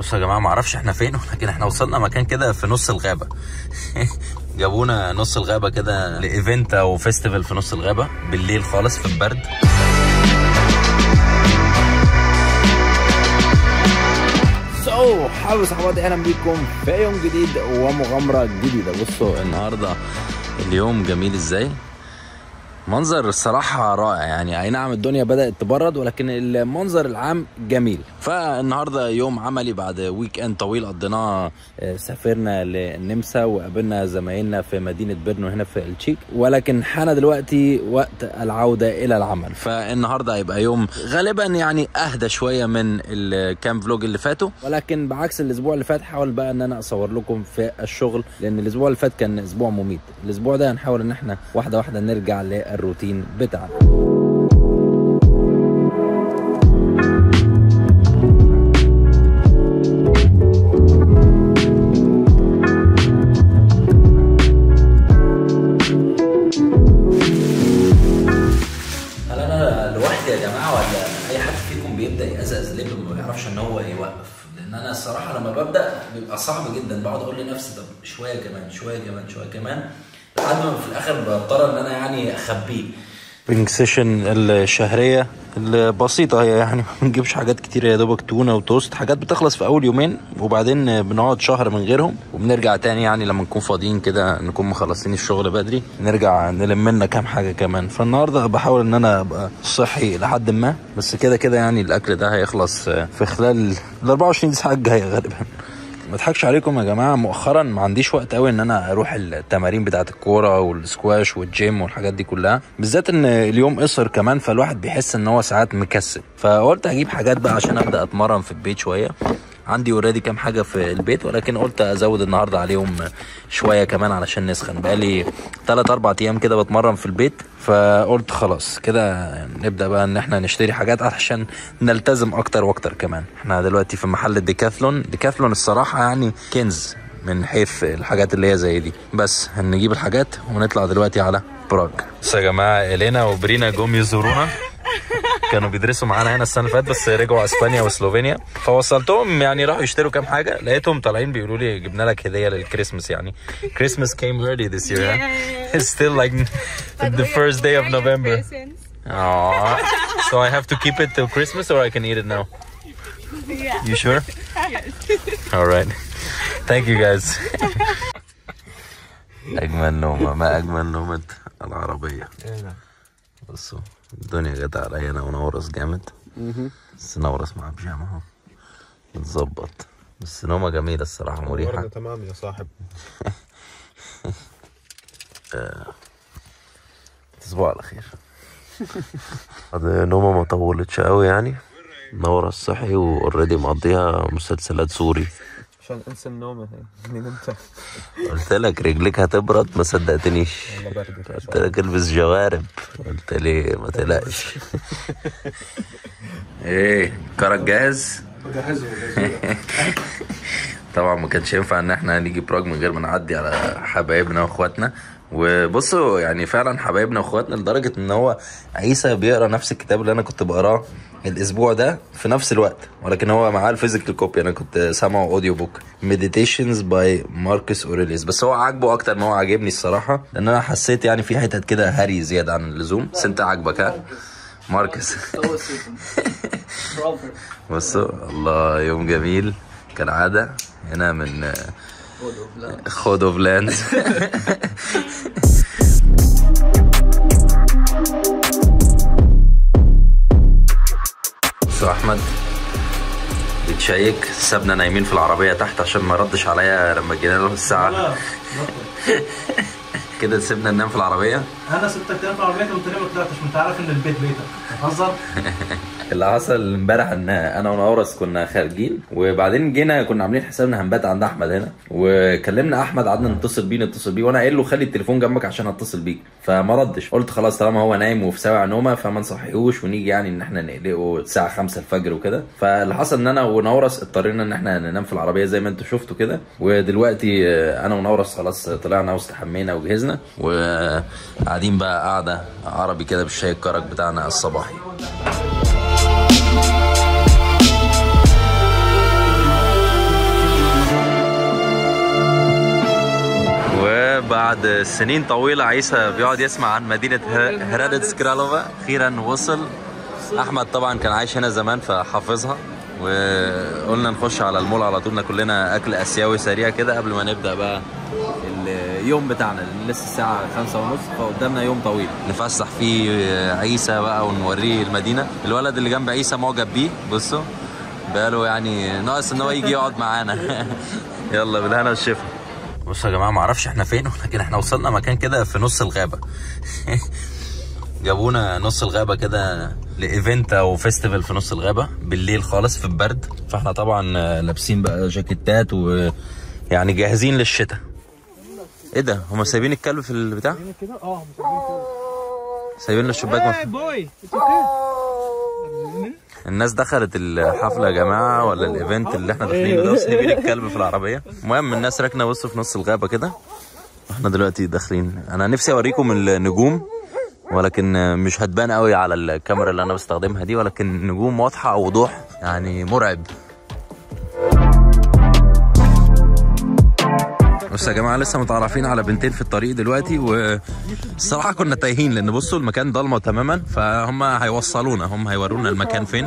بصوا يا جماعه ما اعرفش احنا فين ولكن احنا وصلنا مكان كده في نص الغابه جابونا نص الغابه كده لايفنت او فيستيفال في نص الغابه بالليل خالص في البرد سو حابب صحباتي اهلا بيكم في يوم جديد ومغامره جديده بصوا النهارده اليوم جميل ازاي منظر الصراحة رائع يعني أي نعم الدنيا بدأت تبرد ولكن المنظر العام جميل فالنهاردة يوم عملي بعد ويك اند طويل قضيناه آه، سافرنا للنمسا وقابلنا زمايلنا في مدينة بيرنو هنا في التشيك ولكن حان دلوقتي وقت العودة إلى العمل فالنهاردة هيبقى يوم غالبا يعني أهدى شوية من الكام فلوج اللي فاتوا ولكن بعكس الأسبوع اللي فات حاول بقى إن أنا أصور لكم في الشغل لأن الأسبوع اللي فات كان أسبوع مميت الأسبوع ده هنحاول إن احنا واحدة واحدة نرجع للروتين بتاعنا هل انا لوحدي يا جماعه ولا اي حد فيكم بيبدا يقزقز لب ما بيعرفش ان هو يوقف لان انا الصراحه لما ببدا بيبقى صعب جدا بقعد اقول لنفسي طب شويه كمان شويه كمان شويه كمان لحد ما في الاخر بضطر ان انا يعني اخبيه بينج سيشن الشهريه البسيطه هي يعني ما بنجيبش حاجات كتير يا دوبك تونه وتوست حاجات بتخلص في اول يومين وبعدين بنقعد شهر من غيرهم وبنرجع تاني يعني لما نكون فاضيين كده نكون مخلصين الشغل بدري نرجع نلم لنا كام حاجه كمان فالنهارده بحاول ان انا ابقى صحي لحد ما بس كده كده يعني الاكل ده هيخلص في خلال ال 24 ساعه الجايه غالبا ما اضحكش عليكم يا جماعه مؤخرا ما عنديش وقت قوي ان انا اروح التمارين بتاعه الكوره والسكواش والجيم والحاجات دي كلها بالذات ان اليوم قصر كمان فالواحد بيحس ان هو ساعات مكسل فقلت اجيب حاجات بقى عشان ابدا اتمرن في البيت شويه عندي اوريدي كام حاجه في البيت ولكن قلت ازود النهارده عليهم شويه كمان علشان نسخن بقالي 3 4 ايام كده بتمرن في البيت فقلت خلاص كده نبدا بقى ان احنا نشتري حاجات علشان نلتزم اكتر واكتر كمان احنا دلوقتي في محل ديكاثلون ديكاثلون الصراحه يعني كنز من حيث الحاجات اللي هي زي دي بس هنجيب الحاجات ونطلع دلوقتي على براغ بس يا جماعه الينا وبرينا جم يزورونا كانوا بيدرسوا معانا هنا السنه اللي فاتت بس رجعوا اسبانيا وسلوفينيا فوصلتهم يعني راحوا يشتروا كام حاجه لقيتهم طالعين بيقولوا لي جبنا لك هديه للكريسماس يعني Christmas came early this year huh? it's still like the first day of November Aww. so I have to keep it till Christmas or I can eat it now Yeah. you sure all right thank you guys اجمل نومه ما اجمل نومه العربيه بصوا الدنيا جت عليا انا ونورس جامد بس نورس مع بيجامه اهو متظبط بس نومه جميله الصراحه مريحه ورده تمام يا صاحب تصبحوا على خير بعد نومه ما طولتش قوي يعني نورس صحي واوريدي مقضيها مسلسلات سوري عشان انسى النوم هي من انت قلت لك رجليك هتبرد ما صدقتنيش والله بردت قلت لك البس جوارب قلت لي ما تقلقش ايه كرك جاهز طبعا ما كانش ينفع ان احنا نيجي براج من غير ما نعدي على حبايبنا واخواتنا وبصوا يعني فعلا حبايبنا واخواتنا لدرجه ان هو عيسى بيقرا نفس الكتاب اللي انا كنت بقراه الاسبوع ده في نفس الوقت ولكن هو معاه الفيزيكال كوبي انا كنت سامعه اوديو بوك مديتيشنز باي ماركوس اوريليوس بس هو عاجبه اكتر ما هو عاجبني الصراحه لان انا حسيت يعني في حتت كده هري زياده عن اللزوم بس انت عاجبك ها ماركوس بصوا الله يوم جميل كالعادة هنا من خود اوف لاندز بصوا احمد بيتشيك سابنا نايمين في العربية تحت عشان ما ردش عليا لما جينا له الساعة كده سيبنا ننام في العربية انا سبتك تنام في العربيه وانت ليه ما طلعتش ما انت عارف ان البيت بيتك بتهزر اللي حصل امبارح ان انا ونورس كنا خارجين وبعدين جينا كنا عاملين حسابنا هنبات عند احمد هنا وكلمنا احمد قعدنا نتصل بيه نتصل بيه وانا قايل له خلي التليفون جنبك عشان اتصل بيك فما ردش قلت خلاص طالما هو نايم وفي سابع نومه فما نصحيهوش ونيجي يعني ان احنا نقلقه الساعه 5 الفجر وكده فاللي حصل ان انا ونورس اضطرينا ان احنا ننام في العربيه زي ما انتوا شفتوا كده ودلوقتي آه، انا ونورس خلاص طلعنا واستحمينا وجهزنا وقاعدين بقى قاعده عربي كده بالشاي الكرك بتاعنا الصباحي بعد سنين طويلة عيسى بيقعد يسمع عن مدينة هر- هرادتس كرالوفا أخيرا وصل أحمد طبعا كان عايش هنا زمان فحافظها وقلنا نخش على المول على طول ناكل لنا أكل آسيوي سريع كده قبل ما نبدأ بقى اليوم بتاعنا لأن لسه الساعة خمسة ونص فقدامنا يوم طويل نفسح فيه عيسى بقى ونوريه المدينة الولد اللي جنب عيسى معجب بيه بصوا بقاله يعني ناقص ان هو يجي يقعد معانا يلا بالهنا والشفا بصوا يا جماعه ما اعرفش احنا فين لكن احنا وصلنا مكان كده في نص الغابه جابونا نص الغابه كده لايفنت او فيستيفال في نص الغابه بالليل خالص في البرد فاحنا طبعا لابسين بقى جاكيتات ويعني جاهزين للشتاء ايه ده هما سايبين الكلب في البتاع كده اه سايبين له الشباك مفتوح بوي الناس دخلت الحفله يا جماعه ولا الايفنت اللي احنا داخلينه ده وسايبين الكلب في العربيه المهم الناس راكنه بصوا في نص الغابه كده احنا دلوقتي داخلين انا نفسي اوريكم النجوم ولكن مش هتبان قوي على الكاميرا اللي انا بستخدمها دي ولكن النجوم واضحه وضوح يعني مرعب بص يا جماعه لسه متعرفين على بنتين في الطريق دلوقتي والصراحه كنا تايهين لان بصوا المكان ضلمه تماما فهم هيوصلونا هم هيورونا المكان فين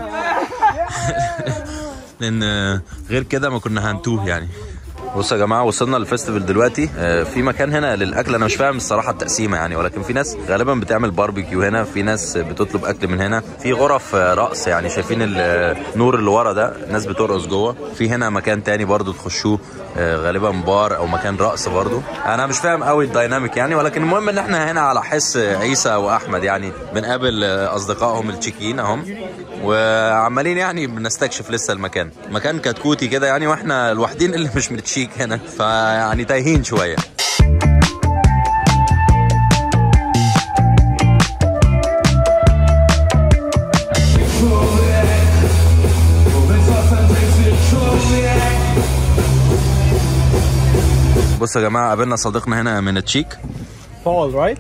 لان غير كده ما كنا هنتوه يعني بصوا يا جماعه وصلنا للفيستيفال دلوقتي آه، في مكان هنا للاكل انا مش فاهم الصراحه التقسيمه يعني ولكن في ناس غالبا بتعمل باربيكيو هنا في ناس بتطلب اكل من هنا في غرف آه، رقص يعني شايفين النور اللي ورا ده الناس بترقص جوه في هنا مكان تاني برضو تخشوه آه، غالبا بار او مكان رقص برضو انا مش فاهم قوي الدايناميك يعني ولكن المهم ان احنا هنا على حس عيسى واحمد يعني بنقابل آه، اصدقائهم التشيكيين اهم وعمالين يعني بنستكشف لسه المكان مكان كتكوتي كده يعني واحنا الوحيدين اللي مش من التشيك هنا فيعني تايهين شويه بصوا يا جماعه قابلنا صديقنا هنا من التشيك Paul, right?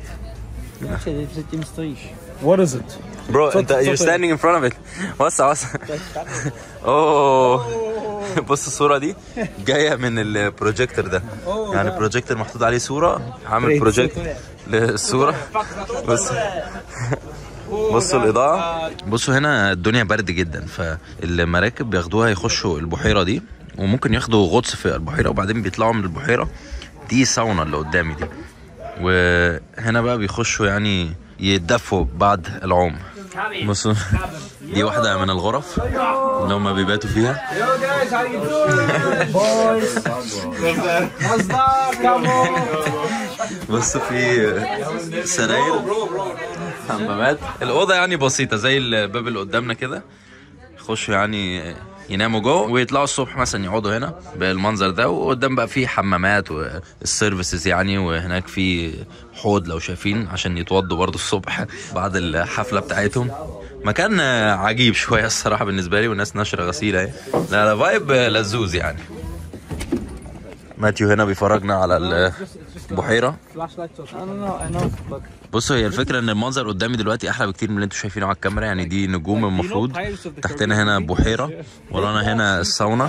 What is it? برو انت you're standing in front of it وسع وسع اوه بص الصوره دي جايه من البروجيكتور ده يعني البروجيكتور محطوط عليه صوره عامل بروجيكت للصوره بص بصوا الاضاءه بصوا هنا الدنيا برد جدا فالمراكب بياخدوها يخشوا البحيره دي وممكن ياخدوا غطس في البحيره وبعدين بيطلعوا من البحيره دي ساونا اللي قدامي دي وهنا بقى بيخشوا يعني يتدفوا بعد العوم بصوا دي واحدة من الغرف اللي هم بيباتوا فيها Yo guys, how you doing? Boys. What's up? Come on. بصوا في سراير حمامات الأوضة يعني بسيطة زي الباب اللي قدامنا كده يخشوا يعني يناموا جوه ويطلعوا الصبح مثلا يقعدوا هنا بالمنظر ده وقدام بقى في حمامات والسيرفيسز يعني وهناك في حوض لو شايفين عشان يتوضوا برضو الصبح بعد الحفله بتاعتهم مكان عجيب شويه الصراحه بالنسبه لي والناس ناشره غسيله اهي لا لا فايب لزوز يعني ماتيو هنا بيفرجنا على البحيره Flashlights or I don't know, I know, but بصوا هي الفكره ان المنظر قدامي دلوقتي احلى بكتير من اللي انتوا شايفينه على الكاميرا يعني دي نجوم المفروض تحتنا هنا بحيره ورانا هنا الساونا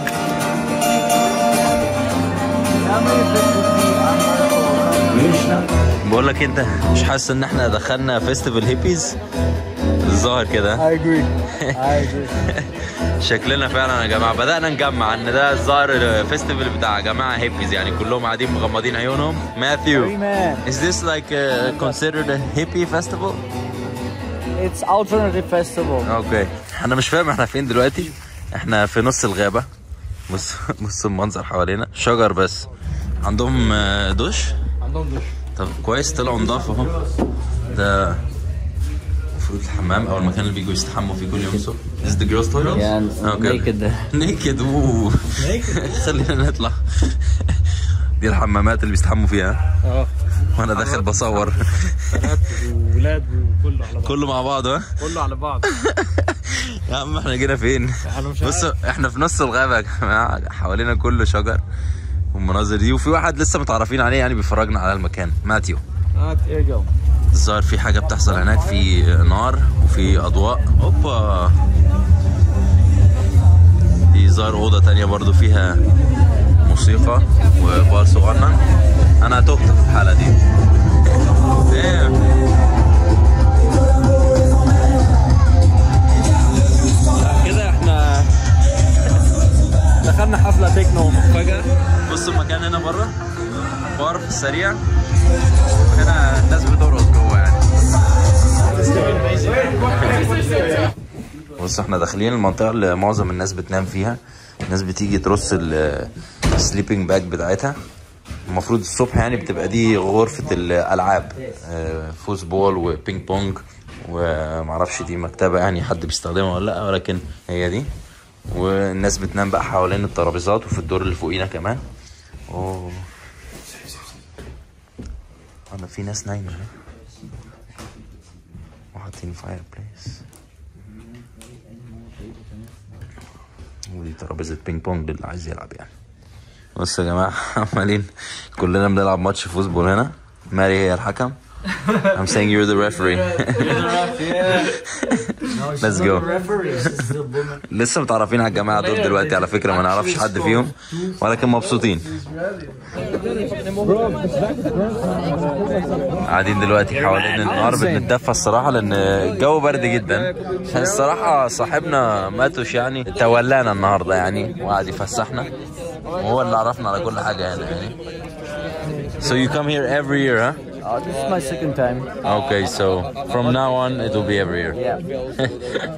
بقول لك انت مش حاسس ان احنا دخلنا فيستيفال هيبيز الظاهر كده I agree. I agree. شكلنا فعلا يا جماعه بدانا نجمع ان ده الظاهر الفيستيفال بتاع جماعه هيبيز يعني كلهم قاعدين مغمضين عيونهم ماثيو man. Is this like uh, considered a hippie festival? It's alternative festival. اوكي انا مش فاهم احنا فين دلوقتي احنا في نص الغابه بص بص المنظر حوالينا شجر بس عندهم آه، دش عندهم دش. طب كويس طلعوا نضاف اهو ده المفروض الحمام او المكان اللي بيجوا يستحموا فيه كل يوم الصبح Is the girls toilet? Yeah, Okay. naked. naked اوه خلينا نطلع دي الحمامات اللي بيستحموا فيها اه وانا داخل بصور بنات وولاد وكله على بعض كله مع بعض ها كله على بعض يا عم احنا جينا فين انا مش بصوا احنا في نص الغابه يا جماعه حوالينا كله شجر والمناظر دي وفي واحد لسه متعرفين عليه يعني بيفرجنا على المكان ماتيو عارف here you go الظاهر في حاجه بتحصل هناك في نار وفي اضواء اوبا دي ظاهر اوضه تانية برضو فيها موسيقى وبار صغنن انا تهت في الحاله دي Damn. كده احنا دخلنا حفله تكنو فجاه بصوا المكان هنا بره بار في السريع هنا الناس بترقص جوه يعني بص احنا داخلين المنطقه اللي معظم الناس بتنام فيها الناس بتيجي ترص السليبنج باج بتاعتها المفروض الصبح يعني بتبقى دي غرفة الألعاب آه، فوتبول وبينج بونج ومعرفش دي مكتبة يعني حد بيستخدمها ولا لأ ولكن هي دي والناس بتنام بقى حوالين الترابيزات وفي الدور اللي فوقينا كمان اوه انا في ناس نايمة هنا وحاطين فاير بليس ودي ترابيزة بينج بونج للي عايز يلعب يعني بصوا يا جماعة عمالين كلنا بنلعب ماتش فوتبول هنا ماري هي الحكم I'm saying you're the referee Let's go لسه متعرفين على الجماعة دول دلوقتي على فكرة ما نعرفش حد فيهم ولكن مبسوطين قاعدين دلوقتي حوالين النار بنتدفى الصراحة لأن الجو برد جدا الصراحة صاحبنا ماتوش يعني تولانا النهاردة يعني وقعد يفسحنا وهو اللي عرفنا على كل حاجة هنا يعني So you come here every year, huh? Uh, this is my second time. Okay, so from now on it will be every year. Yeah.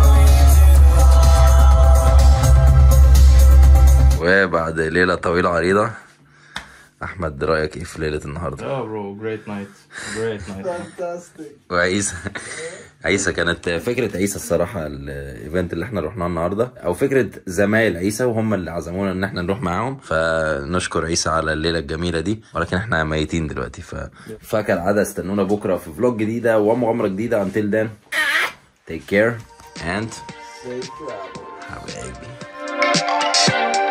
وبعد ليلة طويلة عريضة أحمد رأيك إيه في ليلة النهاردة؟ Oh, bro, great night. Great night. وعيسى عيسى كانت فكرة عيسى الصراحة الايفنت اللي احنا رحناه النهاردة او فكرة زمايل عيسى وهم اللي عزمونا ان احنا نروح معاهم فنشكر عيسى على الليلة الجميلة دي ولكن احنا ميتين دلوقتي ف فكالعادة استنونا بكرة في فلوج جديدة ومغامرة جديدة until then take care and حبايبي